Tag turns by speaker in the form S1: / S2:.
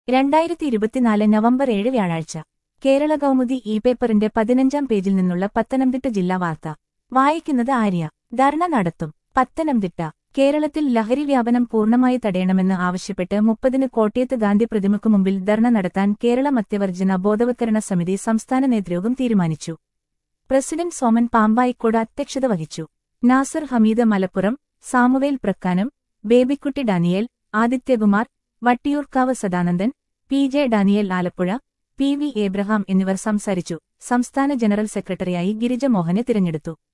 S1: രണ്ടായിരത്തി ഇരുപത്തിനാല് നവംബർ ഏഴ് വ്യാഴാഴ്ച കേരള കൗമുദി ഇ പേപ്പറിന്റെ പതിനഞ്ചാം പേജിൽ നിന്നുള്ള പത്തനംതിട്ട ജില്ലാ വാർത്ത വായിക്കുന്നത് ആര്യ ധർണ നടത്തും പത്തനംതിട്ട കേരളത്തിൽ ലഹരി വ്യാപനം പൂർണ്ണമായി തടയണമെന്ന് ആവശ്യപ്പെട്ട് മുപ്പതിന് കോട്ടയത്ത് ഗാന്ധി പ്രതിമയ്ക്കു മുമ്പിൽ ധർണ നടത്താൻ കേരള മദ്യവർജന ബോധവത്കരണ സമിതി സംസ്ഥാന നേതൃയോഗം തീരുമാനിച്ചു പ്രസിഡന്റ് സോമൻ പാമ്പായിക്കോട് അധ്യക്ഷത വഹിച്ചു Nasar Hameed Malappuram Samuel Prakkanam Babykutty Daniel Adithyakumar Vattiyoorkavu Sadanandan P J Daniel Alappuzha P V Abraham എന്നിവർ സംസാരിച്ചു സംസ്ഥാന ജനറൽ സെക്രട്ടറിയായി ഗിരിജ മോഹനെ തിരഞ്ഞെടുത്തു